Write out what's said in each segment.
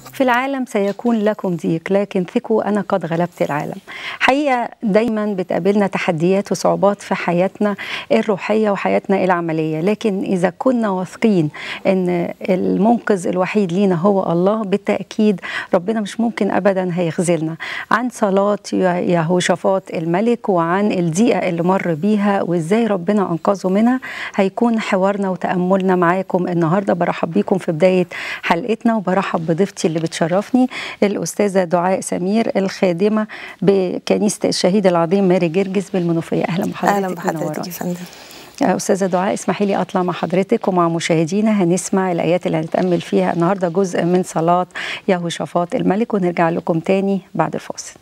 في العالم سيكون لكم ضيق لكن ثقوا أنا قد غلبت العالم حقيقة دايما بتقابلنا تحديات وصعوبات في حياتنا الروحية وحياتنا العملية لكن إذا كنا واثقين أن المنقذ الوحيد لينا هو الله بالتأكيد ربنا مش ممكن أبدا هيخذلنا عن صلاة يهوشافاط الملك وعن الضيقة اللي مر بيها وإزاي ربنا أنقذه منها هيكون حوارنا وتأملنا معاكم النهاردة برحب بيكم في بداية حلقتنا وبرحب بضيفتي اللي بتشرفني الأستاذة دعاء سمير الخادمة بكنيسة الشهيد العظيم ماري جرجس بالمنوفية أهلا بحضرتك أهلا بحضرتك يا فندم أستاذة دعاء اسمحي لي أطلع مع حضرتك ومع مشاهدينا هنسمع الآيات اللي هنتأمل فيها النهاردة جزء من صلاة يهوشافاط الملك ونرجع لكم تاني بعد الفاصل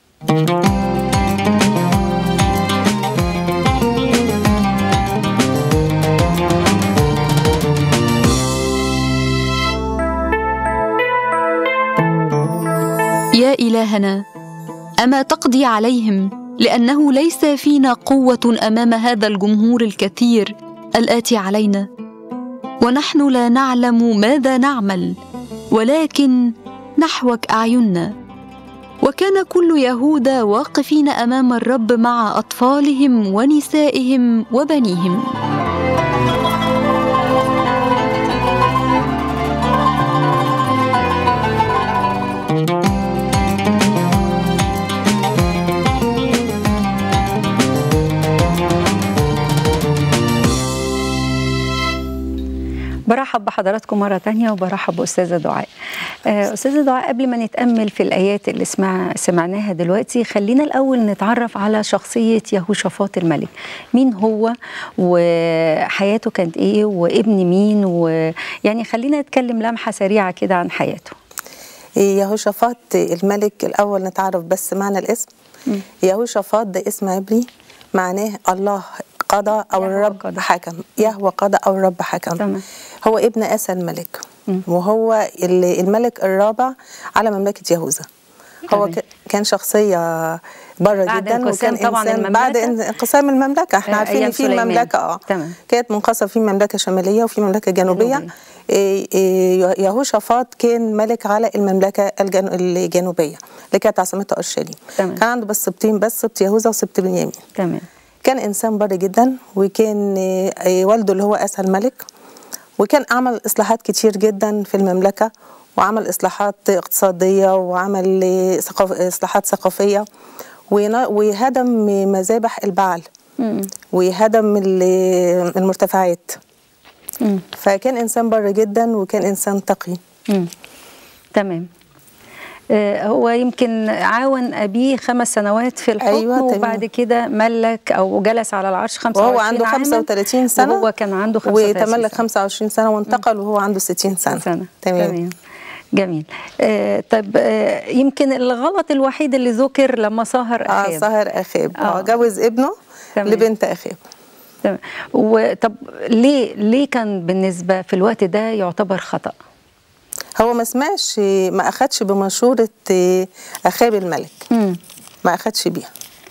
يا إلهنا أما تقضي عليهم لأنه ليس فينا قوة أمام هذا الجمهور الكثير الآتي علينا ونحن لا نعلم ماذا نعمل ولكن نحوك أعيننا وكان كل يهوذا واقفين أمام الرب مع أطفالهم ونسائهم وبنيهم برحب بحضراتكم مرة تانية وبرحب بأستاذة دعاء أستاذة دعاء قبل ما نتأمل في الآيات اللي سمع سمعناها دلوقتي خلينا الأول نتعرف على شخصية يهوشافاط الملك مين هو وحياته كانت إيه وابن مين ويعني خلينا نتكلم لمحة سريعة كده عن حياته يهوشافاط الملك الأول نتعرف بس معنى الاسم يهوشافاط ده اسم عبري معناه الله قضى او الرب قضى. حكم يهوى قضى او الرب حكم تمام. هو ابن اسى الملك م. وهو الملك الرابع على مملكه يهوذا هو كان شخصيه بره بعد جدا وكان طبعا إنسان المملكة بعد انقسام المملكه احنا عارفين ان في مملكه اه تمام. كانت منقسمه في مملكه شماليه وفي مملكه جنوبيه, جنوبية. إيه إيه يهوشافاط كان ملك على المملكه الجن... الجنوبيه اللي كانت عاصمتها اورشليم كان عنده بس سبطين بس سبط يهوذا وسبط بنيامين تمام كان انسان بر جدا وكان والده اللي هو اسى الملك وكان عمل اصلاحات كتير جدا في المملكه وعمل اصلاحات اقتصاديه وعمل اصلاحات ثقافيه وهدم مذابح البعل وهدم المرتفعات فكان انسان بر جدا وكان انسان تقي تمام هو يمكن عاون أبيه خمس سنوات في الحكم أيوة وبعد كده ملك أو جلس على العرش 25 وهو عنده 35 سنة وهو كان عنده 35 وتملك 25 سنة وانتقل وهو عنده 60 سنة, سنة. تمام, تمام. جميل آه طب آه يمكن الغلط الوحيد اللي ذكر لما سهر أخاب اه سهر أخاب اه جوز ابنه تمام. لبنت أخاب تمام وطب ليه ليه كان بالنسبة في الوقت ده يعتبر خطأ؟ هو ما سمعش ما اخدش بمشوره اخاب الملك مم. ما اخدش بيها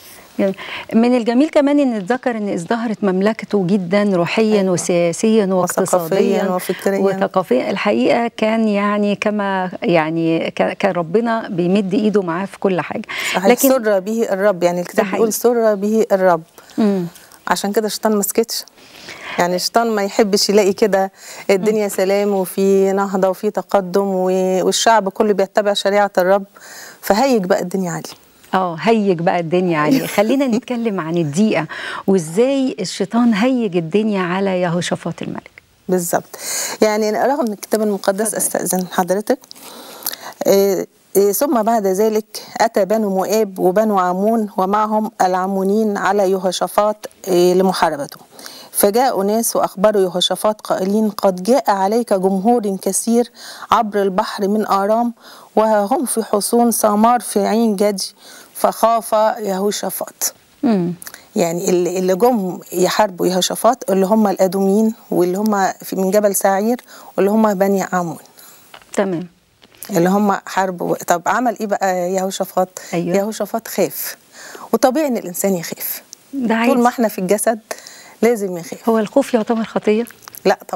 من الجميل كمان ان اتذكر ان ازدهرت مملكته جدا روحيا أيوة. وسياسيا واقتصاديا وفكريا وثقافيا الحقيقه كان يعني كما يعني كان ربنا بيمد ايده معاه في كل حاجه لكن سر به الرب يعني الكتاب بيقول سر به الرب مم. عشان كده الشيطان ما سكتش يعني الشيطان ما يحبش يلاقي كده الدنيا سلام وفي نهضه وفي تقدم والشعب كله بيتبع شريعه الرب فهيج بقى الدنيا عليه اه هيج بقى الدنيا عليه خلينا نتكلم عن الدقيقه وازاي الشيطان هيج الدنيا على يهوشافاط الملك بالظبط يعني رغم ان الكتاب المقدس استاذن حضرتك إيه ثم بعد ذلك أتى بنو مؤاب وبنو عمون ومعهم العمونين على يهوشافاط لمحاربته فجاء ناس وأخبروا يهوشافاط قائلين قد جاء عليك جمهور كثير عبر البحر من آرام وهم في حصون سامار في عين جدي فخاف يهوشافاط يعني اللي, اللي جم يحاربوا يهوشافاط اللي هم الأدوميين واللي هم من جبل سعير واللي هم بني عمون تمام اللي هم حاربوا طب عمل ايه بقى يهوشافاط أيوة. يهوشافاط خاف وطبيعي ان الانسان يخاف ده طول ما احنا في الجسد لازم يخاف هو الخوف يعتبر خطيه لا طبعا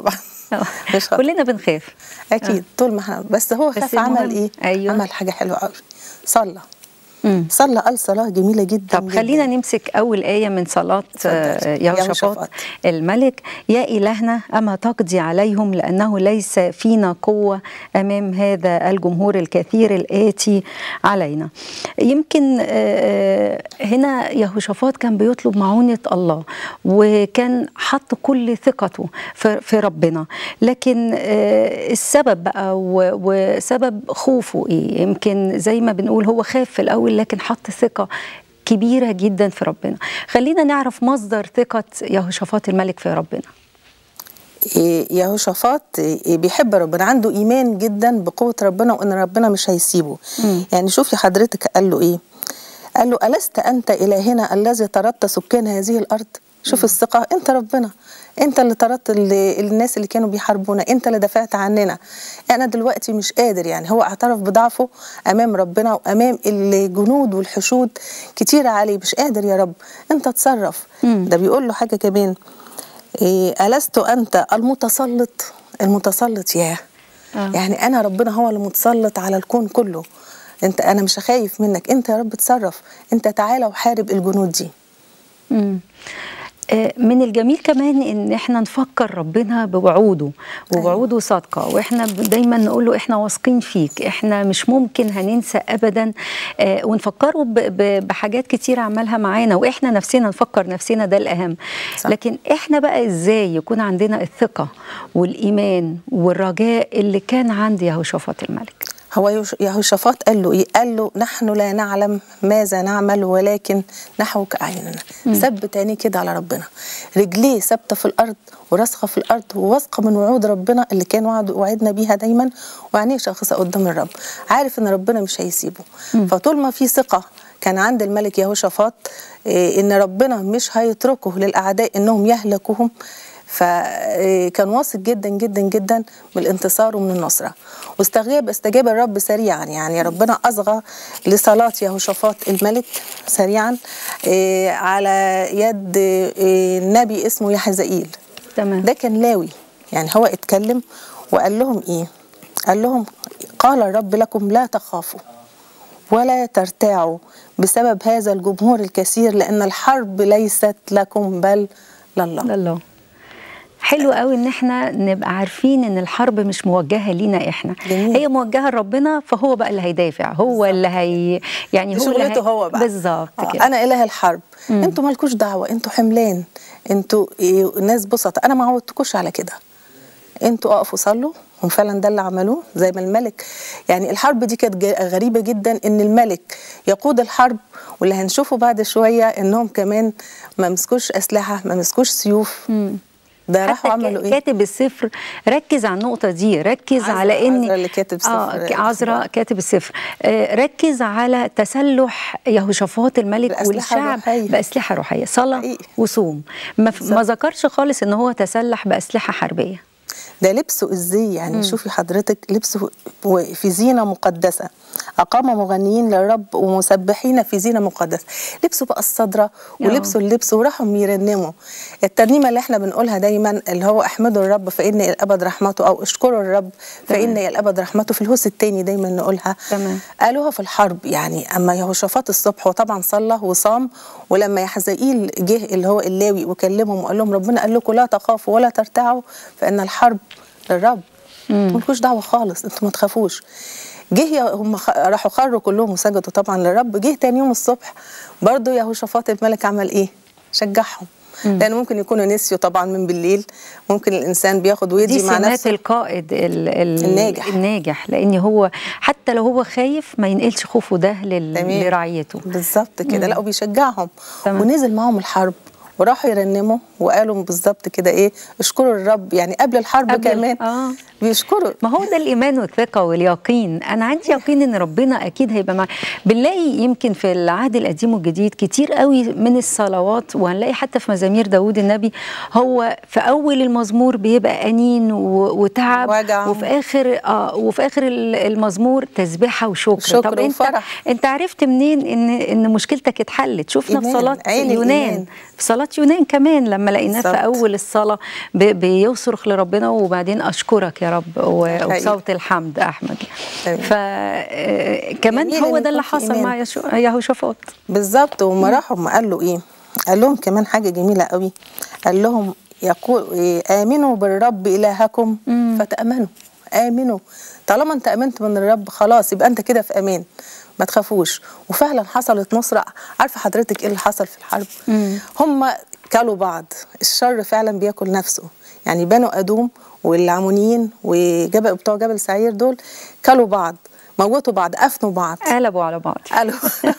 آه. مش خاف. كلنا بنخاف اكيد طول ما احنا بس هو بس خاف عمل المهم- ايه أيوة. عمل حاجه حلوه قوي صلى مم. صلى قال صلاه جميله جدا طب خلينا نمسك أول آية من صلاة اتفضل. آه، يهوشافاط. يهوشافاط الملك يا إلهنا أما تقضي عليهم لأنه ليس فينا قوة أمام هذا الجمهور الكثير الآتي علينا يمكن آه، هنا يهوشافاط كان بيطلب معونة الله وكان حط كل ثقته في في ربنا لكن آه، السبب بقى و- وسبب خوفه إيه يمكن زي ما بنقول هو خاف في الأول لكن حط ثقة كبيرة جدا في ربنا خلينا نعرف مصدر ثقة يهوشافاط الملك في ربنا إيه، يهوشافاط إيه، بيحب ربنا عنده ايمان جدا بقوه ربنا وان ربنا مش هيسيبه مم. يعني شوفي حضرتك قال له ايه قال له الست انت الهنا الذي طردت سكان هذه الارض شوف الثقه انت ربنا انت اللي طردت ال- الناس اللي كانوا بيحاربونا انت اللي دفعت عننا انا دلوقتي مش قادر يعني هو اعترف بضعفه امام ربنا وامام الجنود والحشود كتيره عليه مش قادر يا رب انت تصرف مم. ده بيقول له حاجه كمان إيه ألست أنت المتسلط المتسلط ياه آه. يعني أنا ربنا هو المتسلط على الكون كله أنت أنا مش خايف منك أنت يا رب تصرف أنت تعالى وحارب الجنود دي مم. آه، من الجميل كمان ان احنا نفكر ربنا بوعوده ووعوده صادقه واحنا ب- دايما نقول له احنا واثقين فيك احنا مش ممكن هننسى ابدا آه، ونفكره ب- ب- بحاجات كتير عملها معانا واحنا نفسنا نفكر نفسنا ده الاهم صح. لكن احنا بقى ازاي يكون عندنا الثقه والايمان والرجاء اللي كان عند يهوشافاط الملك هو يهوش- يهوشافاط قال له إيه قال له نحن لا نعلم ماذا نعمل ولكن نحوك أعيننا ثبت عينيه كده على ربنا رجليه ثابتة في الأرض وراسخة في الأرض وواثقة من وعود ربنا اللي كان وعد وعدنا بيها دايما وعينيه شاخصة قدام الرب عارف إن ربنا مش هيسيبه فطول ما في ثقة كان عند الملك يهوشافاط إيه، إن ربنا مش هيتركه للأعداء إنهم يهلكوهم فكان واثق جدا جدا جدا من الانتصار ومن النصرة واستجاب استجاب الرب سريعا يعني ربنا أصغى لصلاة يهوشافاط الملك سريعا إيه، على يد إيه، نبي اسمه يحزائيل تمام ده كان لاوي يعني هو اتكلم وقال لهم ايه قال لهم قال الرب لكم لا تخافوا ولا ترتاعوا بسبب هذا الجمهور الكثير لأن الحرب ليست لكم بل لله الله حلو قوي ان احنا نبقى عارفين ان الحرب مش موجهه لينا احنا جميل. هي موجهه لربنا فهو بقى اللي هيدافع هو اللي هي يعني دي هو اللي شغلته هي... هو بقى بالظبط آه، كده انا اله الحرب انتوا مالكوش دعوه انتوا حملان انتوا إيه ناس بسطة انا ما عودتكوش على كده انتوا اقفوا صلوا هم فعلا ده اللي عملوه زي ما الملك يعني الحرب دي كانت جا- غريبه جدا ان الملك يقود الحرب واللي هنشوفه بعد شويه انهم كمان ما مسكوش اسلحه ما مسكوش سيوف ده راحوا حتى عملوا كا- ايه كاتب السفر ركز على النقطة دي ركز عذرا- على ان عذرا اللي كاتب سفر اه عذرا الأخبار. كاتب السفر آه ركز على تسلح يهوشافاط الملك بأسلحة والشعب روحية. بأسلحة روحية صلاة حقيقي. وصوم ما, ف- ما ذكرش خالص ان هو تسلح بأسلحة حربية ده لبسه ازاي يعني شوفي حضرتك لبسه و- في زينه مقدسه اقام مغنيين للرب ومسبحين في زينه مقدسه لبسوا بقى الصدره ولبسوا اللبس وراحوا يرنموا الترنيمه اللي احنا بنقولها دايما اللي هو احمدوا الرب فان الى الابد رحمته او اشكروا الرب فان الى الابد رحمته في الهوس التاني دايما نقولها تمام. قالوها في الحرب يعني اما يهوشافاط الصبح وطبعا صلى وصام ولما يحزائيل جه اللي هو اللاوي وكلمهم وقال لهم ربنا قال لكم لا تخافوا ولا ترتعوا فان الحرب للرب مالكوش دعوه خالص انتوا ما تخافوش جه يا- هم خ- راحوا خروا كلهم وسجدوا طبعا للرب جه تاني يوم الصبح برضه يهوشافاط الملك عمل ايه؟ شجعهم لان ممكن يكونوا نسيوا طبعا من بالليل ممكن الانسان بياخد دي ويدي مع سمات نفسه القائد ال ال الناجح. الناجح لان هو حتى لو هو خايف ما ينقلش خوفه ده لل- تمام. لرعيته بالظبط كده لا وبيشجعهم تمام. ونزل معاهم الحرب وراحوا يرنموا وقالوا بالظبط كده ايه اشكروا الرب يعني قبل الحرب قبل- كمان آه. بيشكروا ما هو ده الايمان والثقه واليقين انا عندي يقين ان ربنا اكيد هيبقى معايا بنلاقي يمكن في العهد القديم والجديد كتير قوي من الصلوات وهنلاقي حتى في مزامير داود النبي هو في اول المزمور بيبقى انين و- وتعب وجع. وفي اخر اه وفي اخر ال- المزمور تسبيحه وشكر شكر طب انت وفرح. انت عرفت منين ان ان مشكلتك اتحلت شفنا في إيمان، صلاه عين يونان الإيمان. في صلاه صلاة يونان كمان لما لقيناه في بالظبط. أول الصلاة ب- بيصرخ لربنا وبعدين أشكرك يا رب و- حقيقي. وبصوت الحمد أحمد تمام. فكمان جميل هو إن ده اللي يكون في حصل إيمان. مع يشو- يهوشافاط بالظبط وما راحوا ما قال له ايه قال لهم كمان حاجه جميله قوي قال لهم يقول إيه امنوا بالرب الهكم فتامنوا امنوا طالما انت امنت من الرب خلاص يبقى انت كده في امان ما تخافوش وفعلا حصلت نصره عارفه حضرتك ايه اللي حصل في الحرب هم كلوا بعض الشر فعلا بياكل نفسه يعني بنو ادوم والعمونيين وجبل بتوع جبل سعير دول كلوا بعض موتوا بعض افنوا بعض قلبوا على بعض قالوا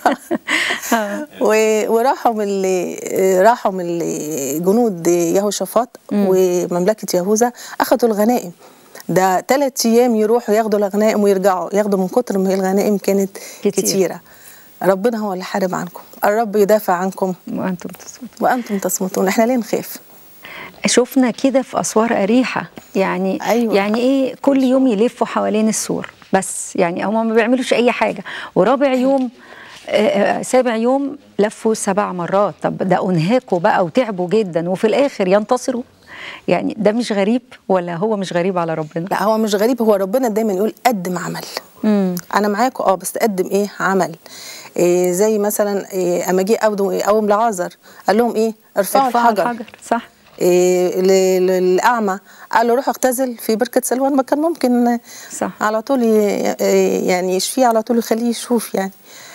و- وراحوا من ال- راحوا من ال- جنود يهوشافاط ومملكه يهوذا اخذوا الغنائم ده ثلاث ايام يروحوا ياخدوا الغنائم ويرجعوا ياخدوا من كتر ما الغنائم كانت كتير. كتير. كتيره ربنا هو اللي حارب عنكم الرب يدافع عنكم وأنتم تصمتون وانتم تصمتون احنا ليه نخاف شفنا كده في اسوار اريحه يعني أيوة. يعني ايه كل يوم يلفوا حوالين السور بس يعني هم ما بيعملوش اي حاجه ورابع يوم آه، آه، سابع يوم لفوا سبع مرات طب ده انهكوا بقى وتعبوا جدا وفي الاخر ينتصروا يعني ده مش غريب ولا هو مش غريب على ربنا لا هو مش غريب هو ربنا دايما يقول قدم عمل مم. انا معاكم اه بس تقدم ايه عمل إيه زي مثلا إيه اما جه قوم قوم لعازر قال لهم ايه ارفعوا ارفعوا الحجر, الحجر صح إيه ل- للاعمى قال له روح اختزل في بركه سلوان ما كان ممكن صح. على طول ي- إيه يعني يشفيه على طول يخليه يشوف يعني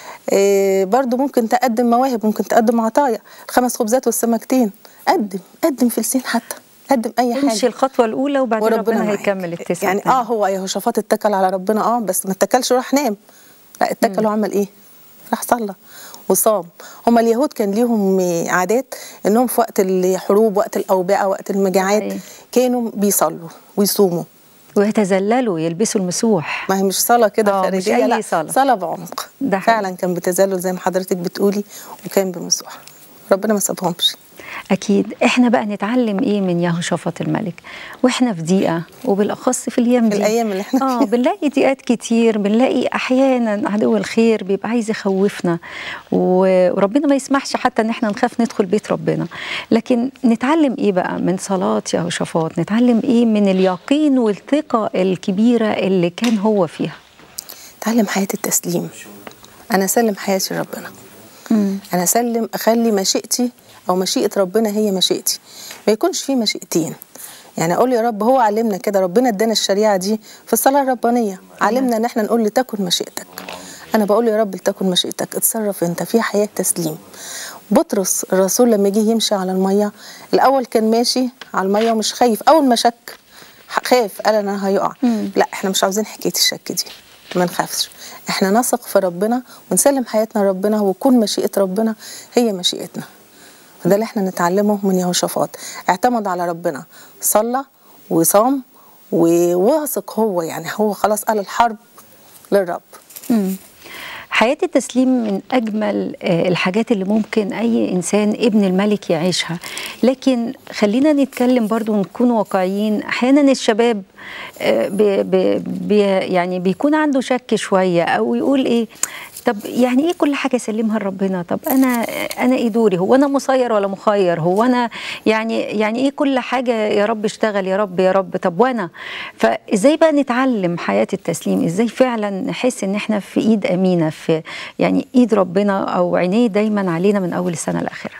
إيه برضو ممكن تقدم مواهب ممكن تقدم عطايا الخمس خبزات والسمكتين قدم قدم فلسين حتى قدم اي حاجه امشي الخطوه الاولى وبعدين ربنا معاك. هيكمل التسعه يعني اه هو يهوشافاط اتكل على ربنا اه بس ما اتكلش وراح نام لا اتكل وعمل ايه؟ راح صلى وصام هما اليهود كان ليهم عادات انهم في وقت الحروب وقت الاوبئه وقت المجاعات أيوة. كانوا بيصلوا ويصوموا ويتذللوا يلبسوا المسوح ما هي مش صلاه كده آه، مش خارجيه أي لا صلاة. صلاه بعمق ده حقيقي. فعلا كان بتذلل زي ما حضرتك بتقولي وكان بمسوح ربنا ما سابهمش أكيد إحنا بقى نتعلم إيه من يهوشافاط الملك وإحنا في ضيقة وبالأخص في الأيام دي الأيام اللي إحنا آه فيها. بنلاقي ضيقات كتير بنلاقي أحيانا عدو الخير بيبقى عايز يخوفنا و- وربنا ما يسمحش حتى إن إحنا نخاف ندخل بيت ربنا لكن نتعلم إيه بقى من صلاة يهوشافاط نتعلم إيه من اليقين والثقة الكبيرة اللي كان هو فيها تعلم حياه التسليم انا اسلم حياتي لربنا انا اسلم اخلي مشيئتي او مشيئه ربنا هي مشيئتي ما يكونش في مشيئتين يعني اقول يا رب هو علمنا كده ربنا ادانا الشريعه دي في الصلاه الربانيه علمنا ان احنا نقول لتكن مشيئتك انا بقول يا رب لتكن مشيئتك اتصرف انت في حياه تسليم بطرس الرسول لما جه يمشي على الميه الاول كان ماشي على الميه ومش خايف اول ما شك خاف قال انا هيقع لا احنا مش عاوزين حكايه الشك دي ما نخافش احنا نثق في ربنا ونسلم حياتنا لربنا وكون مشيئه ربنا هي مشيئتنا وده اللي احنا نتعلمه من يهوشافاط اعتمد على ربنا صلى وصام وواثق هو يعني هو خلاص قال الحرب للرب مم. حياة التسليم من أجمل آه، الحاجات اللي ممكن أي إنسان ابن الملك يعيشها لكن خلينا نتكلم برضو ونكون واقعيين أحيانا الشباب آه، بي بي بي يعني بيكون عنده شك شوية أو يقول إيه طب يعني ايه كل حاجه اسلمها لربنا طب انا انا ايه دوري هو انا مسير ولا مخير هو انا يعني يعني ايه كل حاجه يا رب اشتغل يا رب يا رب طب وانا فازاي بقى نتعلم حياه التسليم ازاي فعلا نحس ان احنا في ايد امينه في يعني ايد ربنا او عينيه دايما علينا من اول السنه لاخرها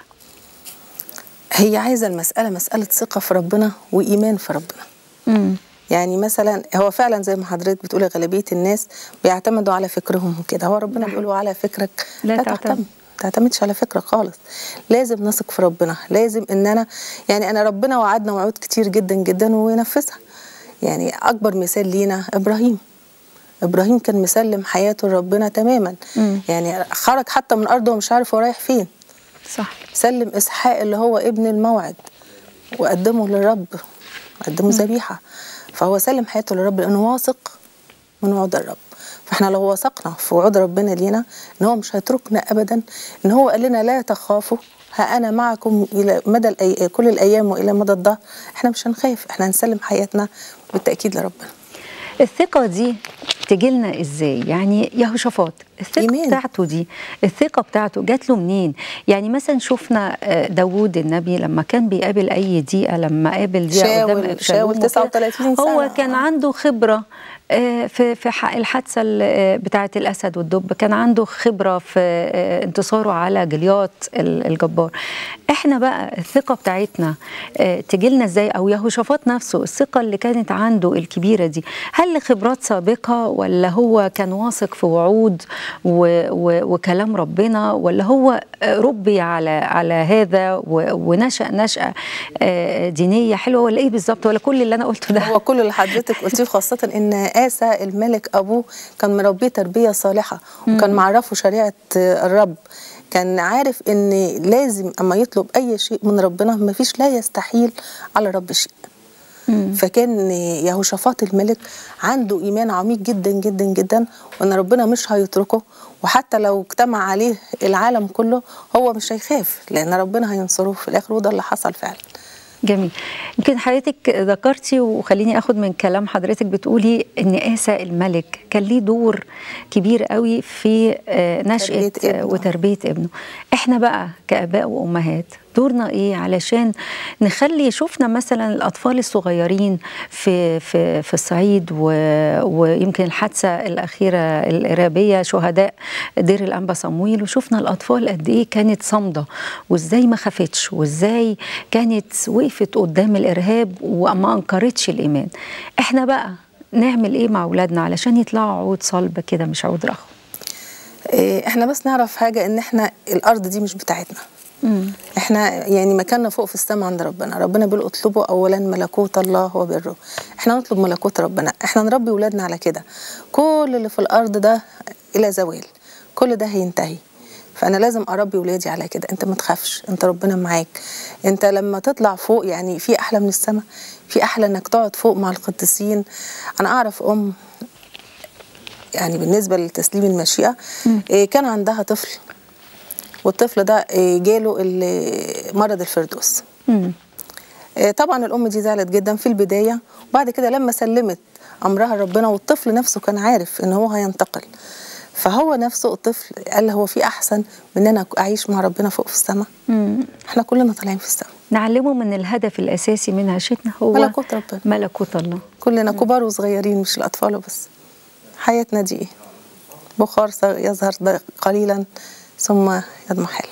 هي عايزه المساله مساله ثقه في ربنا وايمان في ربنا امم يعني مثلا هو فعلا زي ما حضرتك بتقولي غالبيه الناس بيعتمدوا على فكرهم وكده هو ربنا بيقول على فكرك لا لا, تعتمد. تعتمد ما تعتمدش على فكرك خالص لازم نثق في ربنا لازم ان انا يعني انا ربنا وعدنا وعود كتير جدا جدا ونفذها يعني اكبر مثال لينا ابراهيم ابراهيم كان مسلم حياته لربنا تماما مم. يعني خرج حتى من ارضه ومش عارف هو رايح فين صح سلم اسحاق اللي هو ابن الموعد وقدمه للرب قدمه ذبيحه فهو سلم حياته للرب لانه واثق من وعود الرب فاحنا لو وثقنا في وعود ربنا لينا ان هو مش هيتركنا ابدا ان هو قال لنا لا تخافوا ها انا معكم الى مدى الأي... كل الايام والى مدى الدهر احنا مش هنخاف احنا هنسلم حياتنا بالتاكيد لربنا الثقة دي تجيلنا ازاي؟ يعني يهوشافاط الثقه إيمان. بتاعته دي الثقه بتاعته جات له منين يعني مثلا شفنا آه، داوود النبي لما كان بيقابل اي دقيقه لما قابل دقيقه شاول- قدام أبشالوم شاول وكده، 39 سنة. هو كان عنده خبره آه، في في ح- الحادثه ال- بتاعه الاسد والدب كان عنده خبره في آه، انتصاره على جليات ال- الجبار احنا بقى الثقه بتاعتنا تجي لنا ازاي او يهوشافاط نفسه الثقه اللي كانت عنده الكبيره دي هل لخبرات سابقه ولا هو كان واثق في وعود و و وكلام ربنا ولا هو آه، ربي على على هذا و- ونشأ نشأة آه، دينيه حلوه ولا ايه بالظبط ولا كل اللي انا قلته ده هو كل اللي حضرتك قلتيه خاصة إن آسى الملك أبوه كان مربيه تربية صالحة وكان معرفه شريعة الرب كان عارف إن لازم أما يطلب أي شيء من ربنا مفيش لا يستحيل على رب شيء فكان يهوشافاط الملك عنده ايمان عميق جدا جدا جدا وان ربنا مش هيتركه وحتى لو اجتمع عليه العالم كله هو مش هيخاف لان ربنا هينصره في الاخر وده اللي حصل فعلا جميل يمكن حضرتك ذكرتي وخليني اخد من كلام حضرتك بتقولي ان آسى الملك كان ليه دور كبير قوي في آه، نشأة تربية آه، ابنه. وتربية ابنه احنا بقى كآباء وأمهات دورنا ايه علشان نخلي شفنا مثلا الاطفال الصغيرين في في في الصعيد و ويمكن الحادثه الاخيره الارهابيه شهداء دير الانبا صمويل وشفنا الاطفال قد ايه كانت صامده وازاي ما خافتش وازاي كانت وقفت قدام الارهاب وما انكرتش الايمان احنا بقى نعمل ايه مع اولادنا علشان يطلعوا عود صلب كده مش عود رخو إيه، احنا بس نعرف حاجه ان احنا الارض دي مش بتاعتنا احنا يعني مكاننا فوق في السماء عند ربنا ربنا بيقول اطلبوا اولا ملكوت الله وبره احنا نطلب ملكوت ربنا احنا نربي ولادنا على كده كل اللي في الارض ده الى زوال كل ده هينتهي فانا لازم اربي ولادي على كده انت ما تخافش انت ربنا معاك انت لما تطلع فوق يعني في احلى من السماء في احلى انك تقعد فوق مع القديسين انا اعرف ام يعني بالنسبه لتسليم المشيئه إيه كان عندها طفل والطفل ده إيه جاله ال- مرض الفردوس مم. إيه طبعا الام دي زعلت جدا في البدايه وبعد كده لما سلمت امرها لربنا والطفل نفسه كان عارف ان هو هينتقل فهو نفسه الطفل قال هو في احسن من ان انا اعيش مع ربنا فوق في السماء مم. احنا كلنا طالعين في السماء نعلمه من الهدف الاساسي من عيشتنا هو ملكوت ربنا. ملكوت الله كلنا كبار وصغيرين مش الاطفال وبس حياتنا دي ايه بخار يظهر د- قليلا ثم يضمحل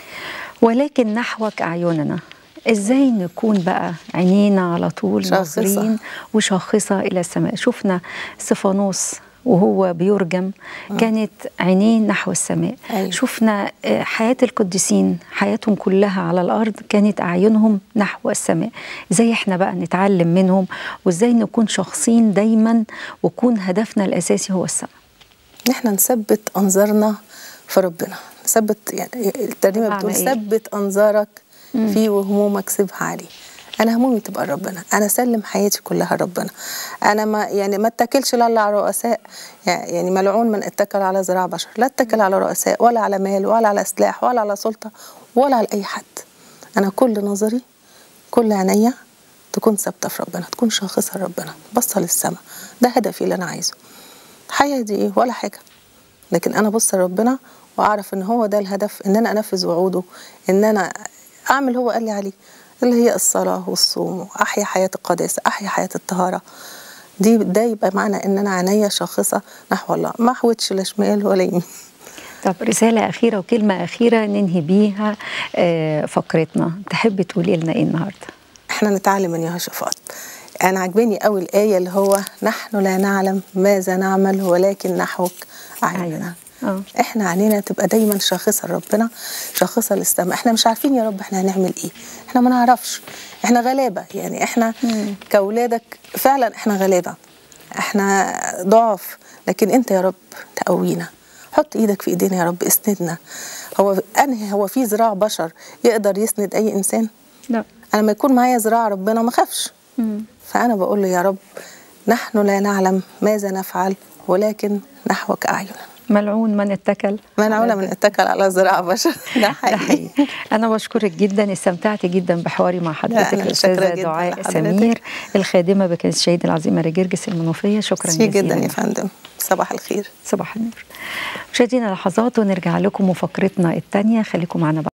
ولكن نحوك أعيننا ازاي نكون بقى عينينا على طول شاخصة. ناظرين وشاخصة إلى السماء شفنا سفانوس وهو بيرجم كانت عينيه نحو السماء أيوة. شفنا آه، حياة القديسين حياتهم كلها على الأرض كانت أعينهم نحو السماء ازاي احنا بقى نتعلم منهم وازاي نكون شخصين دايما ويكون هدفنا الأساسي هو السماء ان احنا نثبت انظارنا في ربنا نثبت يعني الترنيمه بمعنى بتقول إيه؟ ثبت انظارك فيه وهمومك سيبها عليه انا همومي تبقى ربنا انا اسلم حياتي كلها لربنا انا ما يعني ما اتكلش لا على رؤساء يعني ملعون من اتكل على ذراع بشر لا اتكل على رؤساء ولا على مال ولا على سلاح ولا على سلطه ولا على اي حد انا كل نظري كل عينيا تكون ثابته في ربنا تكون شاخصه لربنا باصه للسماء ده هدفي اللي انا عايزه الحياه دي ايه ولا حاجه لكن انا بص لربنا واعرف ان هو ده الهدف ان انا انفذ وعوده ان انا اعمل هو قال لي عليه اللي هي الصلاه والصوم احيا حياه القداسه احيا حياه الطهاره دي ده يبقى معنى ان انا عينيا شاخصه نحو الله ما حوتش لا شمال ولا يمين طب رسالة أخيرة وكلمة أخيرة ننهي بيها آه، فقرتنا تحبي تقولي لنا إيه النهاردة احنا نتعلم من يهوشافاط انا عجباني قوي الايه اللي هو نحن لا نعلم ماذا نعمل ولكن نحوك اعيننا آه. احنا عينينا تبقى دايما شاخصه لربنا شاخصه للسماء احنا مش عارفين يا رب احنا هنعمل ايه احنا ما نعرفش احنا غلابه يعني احنا كاولادك فعلا احنا غلابه احنا ضعف لكن انت يا رب تقوينا حط ايدك في ايدينا يا رب اسندنا هو انهي هو في ذراع بشر يقدر يسند اي انسان لا انا لما يكون معايا ذراع ربنا ما اخافش فانا بقول له يا رب نحن لا نعلم ماذا نفعل ولكن نحوك اعيننا ملعون من اتكل منعونا من اتكل على زراعة بشر ده ده حقيقي حقيقي انا بشكرك جدا استمتعت جدا بحواري مع حضرتك أنا الاستاذه شاكرة جداً دعاء لحضرتك. سمير الخادمه بكنيسه الشهيد العظيمه رجرجس المنوفيه شكرا ميرسي جزيلا جدا يا فندم صباح الخير صباح النور مشاهدينا لحظات ونرجع لكم وفقرتنا الثانيه خليكم معنا